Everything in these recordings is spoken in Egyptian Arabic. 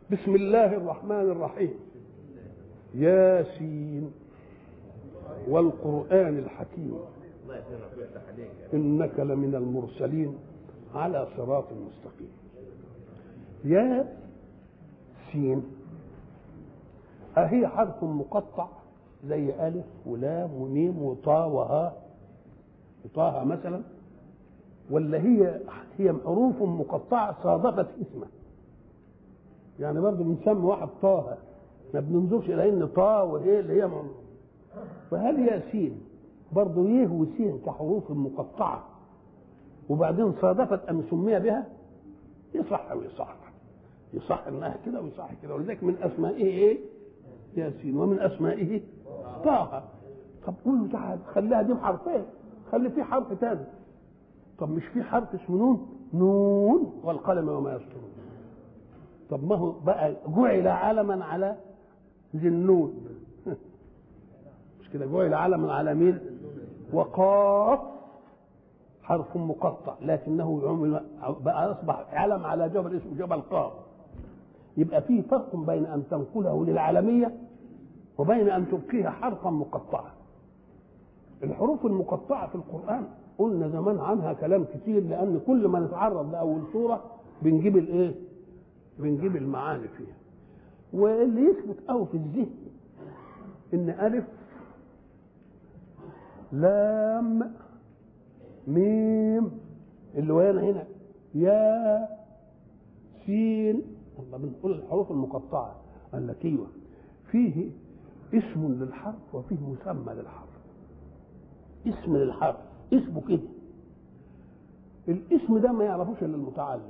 بسم الله الرحمن الرحيم ياسين والقرآن الحكيم إنك لمن المرسلين على صراط مستقيم يا سين أهي حرف مقطع زي ألف ولام وميم وطاء وهاء وطه مثلا ولا هي هي حروف مقطعة صادفت اسمه يعني برضه بنسمي واحد طه ما بننظرش إلى إن طه وهي اللي هي من... فهل ياسين برضه يه وسين كحروف مقطعة وبعدين صادفت أن سمي بها يصح ويصح يصح انها كده ويصح كده ولذلك من اسمائه ايه؟ ياسين ومن اسمائه طه طب قول له تعالى خليها دي بحرفين خلي في حرف تاني طب مش في حرف اسمه نون نون والقلم وما يسطرون طب ما هو بقى جعل علما على ذي النون مش كده جعل علما على مين وقاف حرف مقطع لكنه عمل بقى اصبح علم على جبل اسمه جبل قاف يبقى فيه فرق بين ان تنقله للعالميه وبين ان تبقيها حرفا مقطعا الحروف المقطعه في القران قلنا زمان عنها كلام كتير لان كل ما نتعرض لاول سوره بنجيب الايه بنجيب المعاني فيها واللي يثبت قوي في الذهن ان الف لام ميم اللي وين هنا يا سين الله بنقول الحروف المقطعه قال لك ايوه فيه اسم للحرف وفيه مسمى للحرف اسم للحرف اسمه كده الاسم ده ما يعرفوش الا المتعلم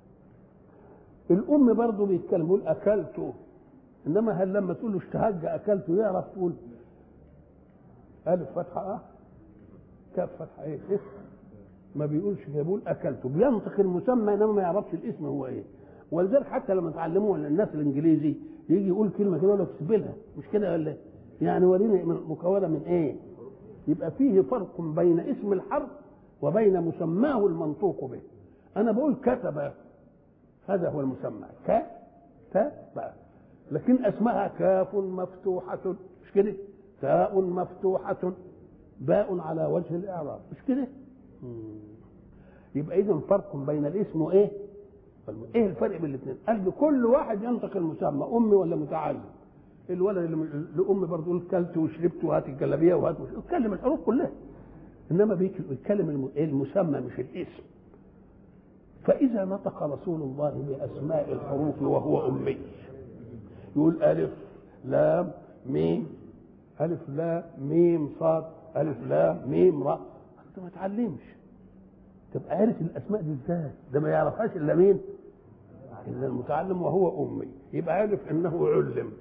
الام برضه بيتكلم يقول اكلته انما هل لما تقول له اشتهج اكلته يعرف تقول الف فتحه اه كاف فتحه ايه اسم ما بيقولش كده بيقول اكلته بينطق المسمى انما ما يعرفش الاسم هو ايه ولذلك حتى لما تعلموه الناس الانجليزي يجي يقول كلمه كده يقول لك سيبلها مش كده ولا يعني وريني مكونه من ايه يبقى فيه فرق بين اسم الحرف وبين مسماه المنطوق به انا بقول كتب هذا هو المسمى ك تب لكن اسمها كاف مفتوحه مش كده تاء مفتوحه باء على وجه الاعراب مش كده يبقى اذا فرق بين الاسم وايه ايه الفرق بين الاثنين قال كل واحد ينطق المسمى امي ولا متعلم الولد اللي لام برضه يقول كلت وشربت وهات الجلابيه وهات يتكلم الحروف كلها انما بيتكلم المسمى مش الاسم فاذا نطق رسول الله باسماء الحروف وهو امي يقول الف لام ميم الف لام ميم صاد الف لام ميم راء انت ما تعلمش تبقى عارف الاسماء دي ازاي ده ما يعرفهاش الا مين الا المتعلم وهو امي يبقى عارف انه علم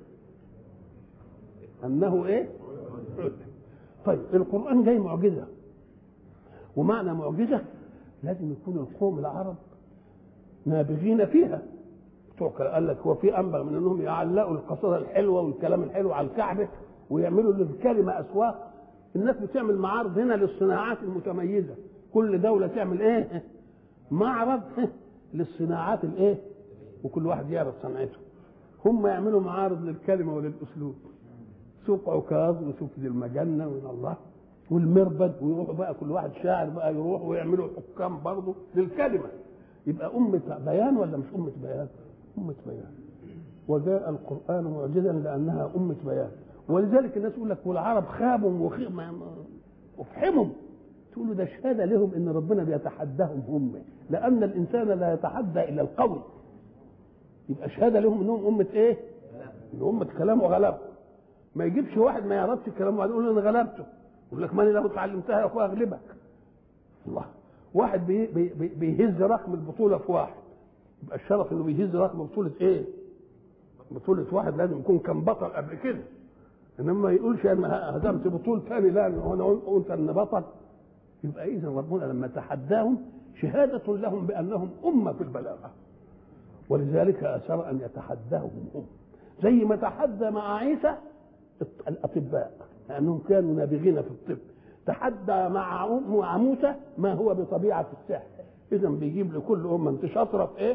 انه ايه علم طيب القران جاي معجزه ومعنى معجزه لازم يكون القوم العرب نابغين فيها بتوع قال لك هو في انبغ من انهم يعلقوا القصيده الحلوه والكلام الحلو على الكعبه ويعملوا للكلمه اسواق الناس بتعمل معارض هنا للصناعات المتميزه كل دوله تعمل ايه معرض للصناعات الايه وكل واحد يعرض صنعته هم يعملوا معارض للكلمه وللاسلوب سوق عكاظ وسوق ذي المجنه من الله والمربد ويروحوا بقى كل واحد شاعر بقى يروح ويعملوا حكام برضه للكلمه يبقى أمة بيان ولا مش أمة بيان؟ أمة بيان وجاء القرآن معجزا لأنها أمة بيان ولذلك الناس يقول لك والعرب خابوا وفحمهم تقول له ده شهادة لهم إن ربنا بيتحداهم هم لأن الإنسان لا يتحدى إلا القوي يبقى شهادة لهم إنهم أمة إيه؟ إن أمة كلام وغلبه ما يجيبش واحد ما يعرفش الكلام وبعدين يقول أنا غلبته يقول لك ماني لو اتعلمتها يا أخويا أغلبك الله واحد بي بي بيهز رقم البطوله في واحد يبقى الشرف انه بيهز رقم بطوله ايه؟ بطوله واحد لازم يكون كان بطل قبل كده انما ما يقولش انا هزمت بطوله ثاني لا انا قلت ان بطل يبقى اذا ربنا لما تحداهم شهاده لهم بانهم امه في البلاغه ولذلك اثر ان يتحداهم هم زي ما تحدى مع عيسى الاطباء لانهم كانوا نابغين في الطب تحدى مع مع موسى ما هو بطبيعه السحر اذا بيجيب لكل امه انت شاطره في ايه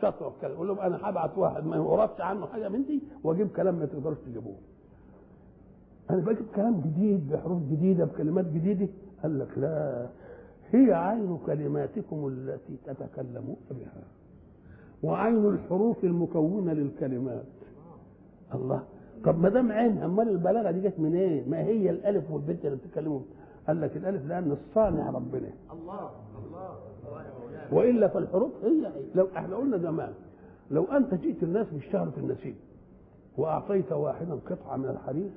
تترك كلام يقول لهم انا هبعت واحد ما يعرفش عنه حاجه من دي واجيب كلام ما تقدروش تجيبوه انا بجيب كلام جديد بحروف جديده بكلمات جديده قال لك لا هي عين كلماتكم التي تتكلمون بها وعين الحروف المكونه للكلمات الله طب ما دام عين امال البلاغه دي جت من ايه؟ ما هي الالف والبنت اللي بتتكلموا قال لك الالف لان الصانع ربنا الله الله والا فالحروف هي هي لو احنا قلنا زمان لو انت جئت الناس بيشتغلوا في النسيج واعطيت واحدا قطعه من الحرير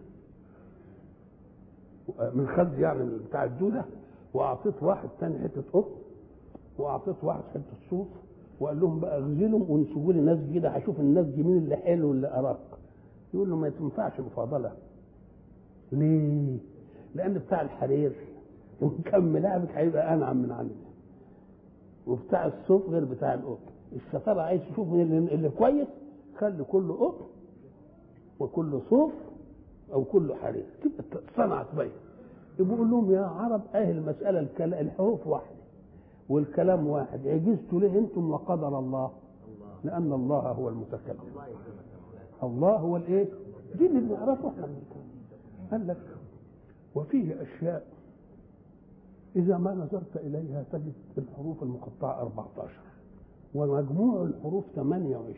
من خد يعني من بتاع الدوده واعطيت واحد تاني حته قطن واعطيت واحد حته صوف وقال لهم بقى اغزلهم وانسجوا لي ناس كده هشوف الناس دي مين اللي حلو واللي ارق يقول له ما تنفعش مفاضله ليه؟ لان بتاع الحرير ومكمل لعبك هيبقى انعم من عندي وبتاع الصوف غير بتاع القطن الشطاره عايز تشوف من اللي, اللي كويس خلي كله قطن وكله صوف او كله حرير تبقى صنعت بين يقول لهم يا عرب اهل المساله الكلام الحروف واحده والكلام واحد عجزتوا ليه انتم وقدر الله لان الله هو المتكلم الله هو الايه دي اللي بنعرفه احنا من الكلام. قال لك وفيه اشياء اذا ما نظرت اليها تجد الحروف المقطعه 14 ومجموع الحروف 28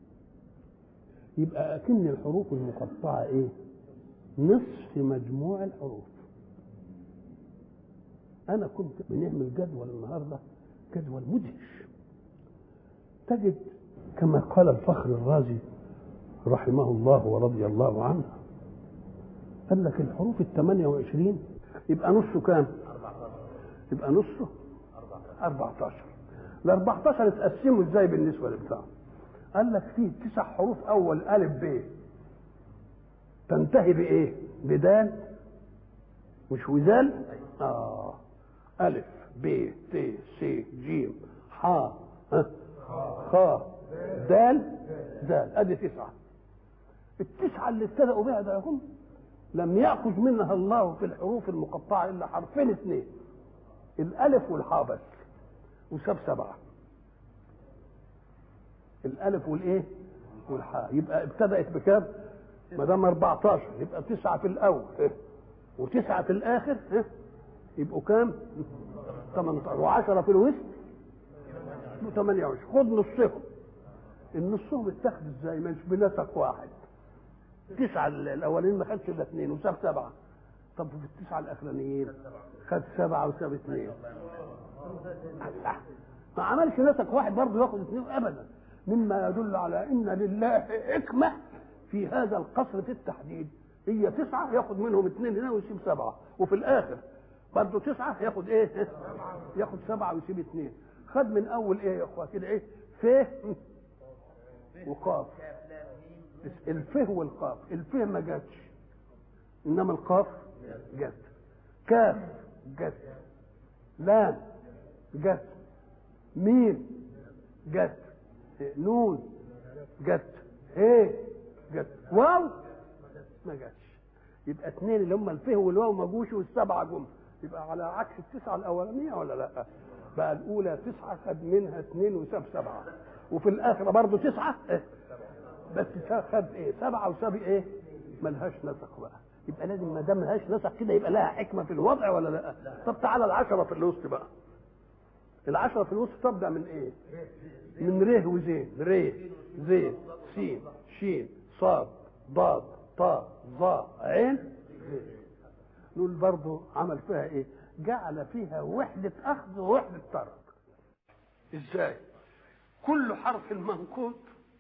يبقى اكن الحروف المقطعه ايه نصف مجموع الحروف انا كنت بنعمل جدول النهارده جدول مدهش تجد كما قال الفخر الرازي رحمه الله ورضي الله عنه قال لك الحروف ال 28 يبقى نصه كام؟ يبقى نصه 14 ال 14 اتقسموا ازاي بالنسبه لبتاع قال لك فيه تسع حروف اول الف ب تنتهي بايه؟ بدال مش وزال؟ اه الف ب ت س ج ح ها خ دال دال ادي تسعه التسعه اللي ابتدأوا بها ده هم لم يأخذ منها الله في الحروف المقطعة إلا حرفين اثنين الألف والحاء بس وساب سبعة الألف والإيه؟ والحاء يبقى ابتدأت بكام؟ ما دام 14 يبقى تسعة في الأول إيه؟ وتسعة في الآخر إيه؟ يبقوا كام؟ 18 و10 في الوسط 28 خد نصهم النصهم اتخذ ازاي؟ مش بنسق واحد التسعة الأولين ما خدش إلا اثنين وساب سبعة طب في التسعة الأخرانيين خد سبعة وساب اثنين ما عملش نسق واحد برضه ياخد اثنين أبدا مما يدل على أن لله حكمة في هذا القصر في التحديد هي تسعة ياخد منهم اثنين هنا ويسيب سبعة وفي الآخر برضه تسعة ياخد إيه؟ ياخد سبعة ويسيب اثنين خد من أول إيه يا إخوة كده إيه؟ ف وقاف الفه والقاف الفه ما جاتش انما القاف جت كاف جت لام جت ميم جت نون جت ايه جت واو ما جاتش يبقى اثنين اللي هم الفه والواو ما جوش والسبعه جم يبقى على عكس التسعه الاولانيه ولا لا بقى الاولى تسعه خد منها اثنين وساب سبعه وفي الاخره برضه تسعه إيه؟ بس خد ايه سبعه وساب ايه ملهاش نسق بقى يبقى لازم ما دام ملهاش نسق كده يبقى لها حكمه في الوضع ولا لا طب تعالى العشره في الوسط بقى العشره في الوسط تبدا من ايه من ر وزين ر زين سين شين صاد ضاد طاء ظا عين نقول برضه عمل فيها ايه جعل فيها وحدة أخذ ووحدة ترك ازاي كل حرف منقوط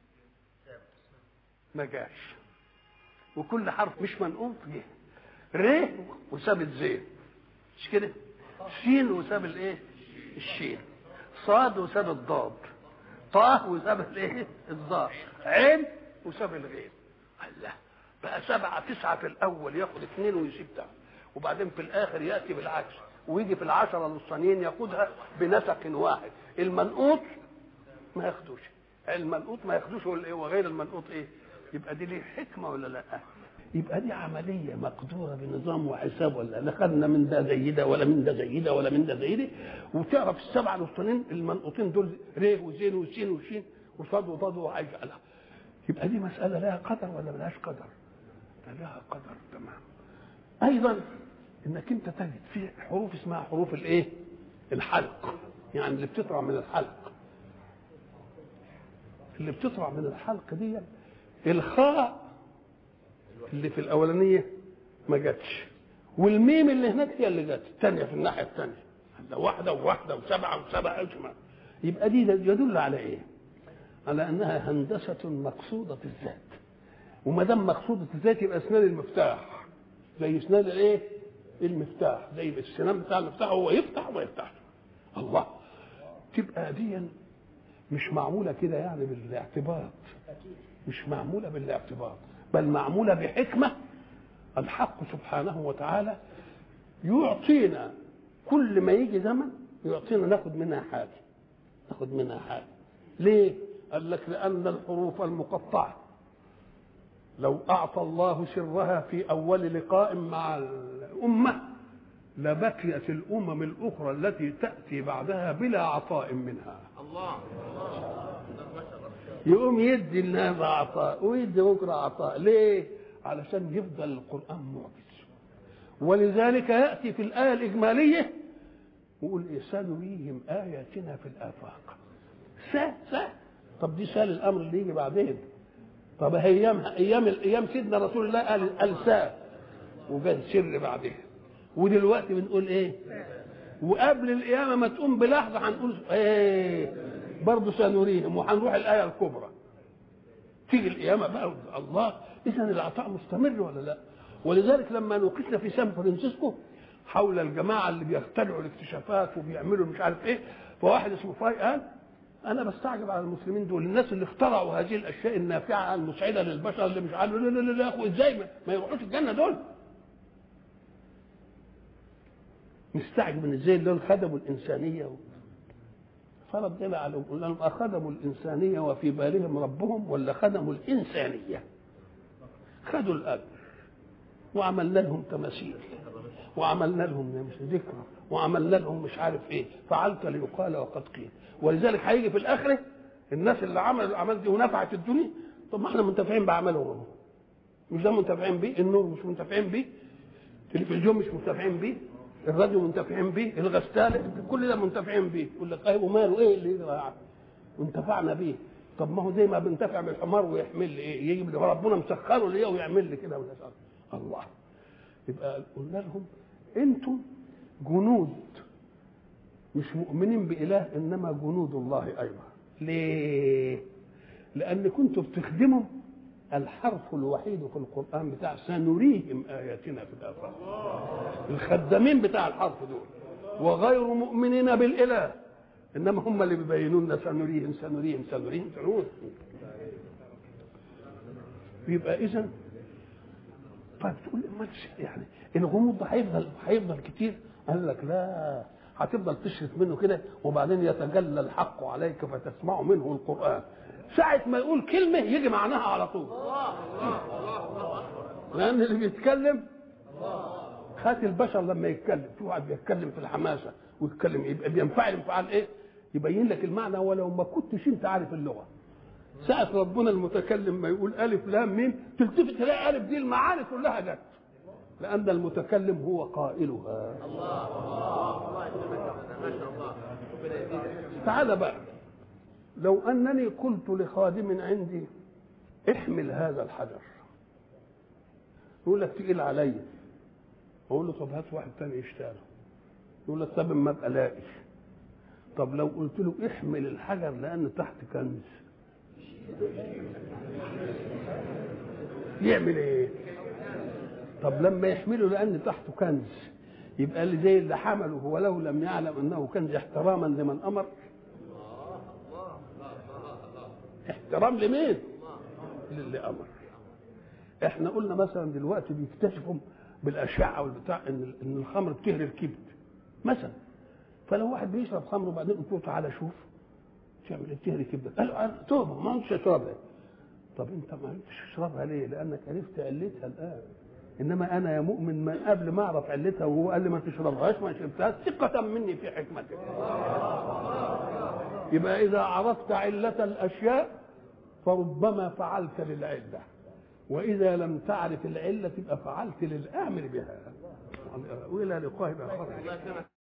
ما جاش وكل حرف مش منقوط جه ر وساب الزين مش كده سين وساب الايه الشين صاد وساب الضاد طاء وساب الايه الضاء عين وساب الغين الله بقى سبعة تسعة في الأول ياخد اثنين ويسيب ده وبعدين في الآخر يأتي بالعكس ويجي في العشرة الوسطانيين ياخدها بنسق واحد المنقوط ما ياخدوش المنقوط ما ياخدوش وغير المنقوط ايه يبقى دي ليه حكمه ولا لا يبقى دي عمليه مقدوره بنظام وحساب ولا لا خدنا من ده زي ده ولا من ده زي ده ولا من ده زي ده وتعرف السبعه الوسطانيين المنقوطين دول ر وزين وسين وشين وصاد وضاد وهيجعلها يبقى دي مساله لها قدر ولا ملهاش قدر؟ ده لها قدر تمام ايضا انك انت تجد في حروف اسمها حروف الايه؟ الحلق يعني اللي بتطلع من الحلق اللي بتطلع من الحلق دي الخاء اللي في الاولانيه ما جاتش والميم اللي هناك هي اللي جت الثانيه في الناحيه الثانيه واحده وواحده وسبعه وسبعه اجمع يبقى دي يدل على ايه؟ على انها هندسه مقصوده الذات وما دام مقصوده الذات يبقى اسنان المفتاح زي اسنان الايه؟ المفتاح زي السنان بتاع المفتاح هو يفتح وما يفتحش الله تبقى دي مش معموله كده يعني بالاعتباط مش معموله بالاعتباط بل معموله بحكمه الحق سبحانه وتعالى يعطينا كل ما يجي زمن يعطينا ناخد منها حاجه ناخد منها حاجه ليه قال لك لان الحروف المقطعه لو اعطى الله سرها في اول لقاء مع الامه لبقيت الامم الاخرى التي تاتي بعدها بلا عطاء منها الله يقوم يدي الناس عطاء ويدي بكره عطاء ليه علشان يفضل القران معجز ولذلك ياتي في الايه الاجماليه ويقول إيه سنريهم اياتنا في الافاق سا سا طب دي سال الامر اللي يجي بعدين طب ايام ايام ايام سيدنا رسول الله قال قال سا وجاء السر بعدين ودلوقتي بنقول ايه وقبل القيامه ما تقوم بلحظه هنقول ايه برضه سنريهم وهنروح الايه الكبرى تيجي القيامه بقى الله اذا العطاء مستمر ولا لا ولذلك لما نوقفنا في سان فرانسيسكو حول الجماعه اللي بيخترعوا الاكتشافات وبيعملوا مش عارف ايه فواحد اسمه فاي قال انا بستعجب على المسلمين دول الناس اللي اخترعوا هذه الاشياء النافعه المسعده للبشر اللي مش عارف لا لا لا, لا يا اخو ازاي ما, ما يروحوش الجنه دول مستعجب من ازاي دول خدموا الانسانيه و... فربنا عليهم قلنا لهم اخدموا الانسانيه وفي بالهم ربهم ولا خدموا الانسانيه خدوا الاجر وعملنا لهم تماثيل وعملنا لهم مش ذكرى وعملنا لهم مش عارف ايه فعلت ليقال وقد قيل ولذلك هيجي في الاخره الناس اللي عملوا الاعمال دي ونفعت الدنيا طب ما احنا منتفعين باعمالهم مش ده منتفعين بيه النور مش منتفعين بيه التلفزيون مش منتفعين بيه الراديو منتفعين بيه الغسالة كل ده منتفعين بيه يقول لك ايه وماله ايه اللي يجرى يعني وانتفعنا بيه طب ما هو زي ما بنتفع بالحمار ويحمل لي ايه يجي ربنا مسخره ليه ويعمل لي كده ولا الله يبقى قلنا لهم انتم جنود مش مؤمنين بإله إنما جنود الله أيضا ليه؟ لأن كنتم بتخدموا الحرف الوحيد في القرآن بتاع سنريهم آياتنا في الآفاق الخدامين بتاع الحرف دول وغير مؤمنين بالإله إنما هم اللي بيبينوا لنا سنريهم سنريهم سنريهم سنريهم يبقى إذا طيب تقول ما يعني الغموض ده هيفضل هيفضل كتير قال لك لا هتفضل تشرف منه كده وبعدين يتجلى الحق عليك فتسمع منه القران ساعة ما يقول كلمة يجي معناها على طول لأن اللي بيتكلم هات البشر لما يتكلم في واحد بيتكلم في الحماسة ويتكلم يبقى بينفعل انفعال ايه؟ يبين لك المعنى ولو ما كنتش انت عارف اللغة ساعة ربنا المتكلم ما يقول ألف لام ميم تلتفت تلاقي ألف دي المعاني كلها جت لأن المتكلم هو قائلها الله الله الله ما شاء الله ربنا يزيدك تعال بقى لو أنني قلت لخادم عندي احمل هذا الحجر يقول لك تقيل عليا اقول له طب هات واحد تاني يشتغله يقول لك طب ما ابقى لاقي طب لو قلت له احمل الحجر لان تحت كنز يعمل ايه طب لما يحمله لان تحته كنز يبقى اللي زي اللي حمله ولو لم يعلم انه كنز احتراما لمن امر احترام لمين للي امر احنا قلنا مثلا دلوقتي بيكتشفوا بالاشعه والبتاع ان ان الخمر بتهري الكبد مثلا فلو واحد بيشرب خمر وبعدين قلت له تعالى شوف تعمل ايه بتهري كبدك قال له أنا توبه ما انتش اشربها طب انت ما انتش تشربها ليه؟ لانك عرفت علتها الان انما انا يا مؤمن من قبل ما اعرف علتها وهو قال لي ما تشربهاش ما شربتهاش ثقة مني في حكمتك يبقى اذا عرفت عله الاشياء فربما فعلت للعله واذا لم تعرف العله تبقى فعلت للامر بها والى لقاء اخر الله يسلمك